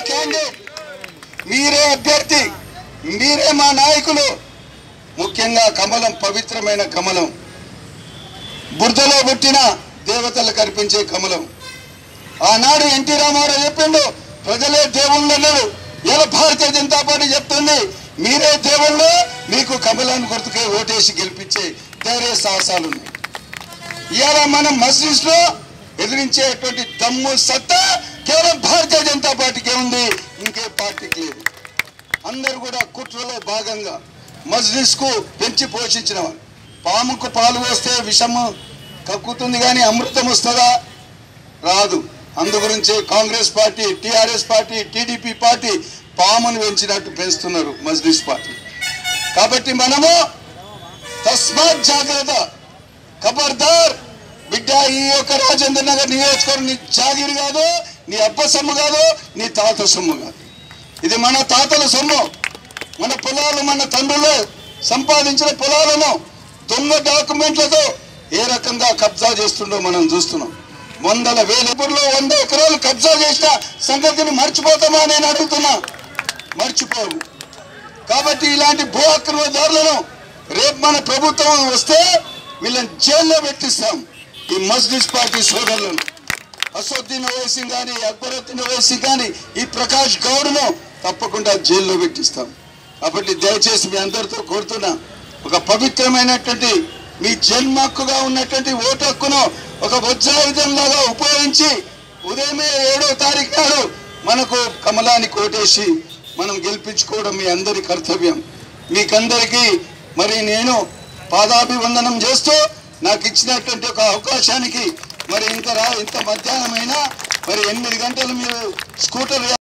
candidate మీరే అభ్యర్థి మీరే మా నాయకులు ముఖ్యంగా కమలం పవిత్రమైన కమలం బురదలో పుట్టిన దేవతలు కనిపించే కమలం ఆనాడు ఎన్టీ రామారావు చెప్పిండు ప్రజలే దేవుళ్ళు అన్నాడు ఇలా భారతీయ జనతా పార్టీ చెప్తుంది మీరే దేవుళ్ళు మీకు కమలాన్ని గుర్తుకే ఓటేసి గెలిపించే ధైర్య సాహసాలు ఉన్నాయి ఇవాళ మనం మస్జిద్ లో ఎదిరించేటువంటి దమ్ము సత్తా కేవలం భారతీయ జనతా పార్టీకే ఉంది ఇంకే పార్టీకి లేదు అందరూ కూడా కుట్రలో భాగంగా మస్జిద్ కు పెంచి పోషించిన వాళ్ళు పాముకు పాలు వస్తే విషము కక్కుతుంది కానీ అమృతం వస్తుందా రాదు అందు గురించే Congress party TRS party TDP party పామును పెంచినట్టు పెంచుతున్నారు మజ్లిస్ పార్టీ కాబట్టి మనము తస్మాత్ జాగ్రత్త ఖబర్దార్ బిడ్డ ఈ యొక్క రాజేంద్ర నగర్ నియోజకవర్గం నీ జాగిరి కాదు నీ అబ్బ సొమ్ము కాదు నీ తాత సొమ్ము కాదు ఇది మన తాతల సొమ్ము మన పొలాలు మన తండ్రులు సంపాదించిన పొలాలను దొంగ డాక్యుమెంట్లతో ఏ రకంగా కబ్జా చేస్తుండో మనం చూస్తున్నాం వందల వేల ఎకరాల్లో వంద ఎకరాలు కబ్జా చేసిన సంగతిని మర్చిపోతామా నేను అడుగుతున్నా మర్చిపోరు కాబట్టి ఇలాంటి భూ అక్రమదారులను రేపు మన ప్రభుత్వం వస్తే వీళ్ళని జైల్లో పెట్టిస్తాం ఈ మస్జిద్ పార్టీ సోదరులను అసోద్దీన్ ఓవైసీ కానీ అక్బరుద్దీన్ ఓవైసీ కానీ ఈ ప్రకాష్ గౌడ్ను తప్పకుండా జైల్లో పెట్టిస్తాం కాబట్టి దయచేసి మీ అందరితో కోరుతున్నా ఒక పవిత్రమైనటువంటి మీ జన్మ హక్కుగా ఉన్నటువంటి ఓటు హక్కును ఒక వజ్రాయుధం లాగా ఉపయోగించి ఉదయమే ఏడో తారీఖు నాడు మనకు కమలాన్ని కోటేసి మనం గెలిపించుకోవడం మీ అందరి కర్తవ్యం మీకందరికీ మరి నేను పాదాభివందనం చేస్తూ నాకు ఇచ్చినటువంటి ఒక అవకాశానికి మరి ఇంత రా ఇంత మధ్యాహ్నమైనా మరి ఎనిమిది గంటలు మీరు స్కూటర్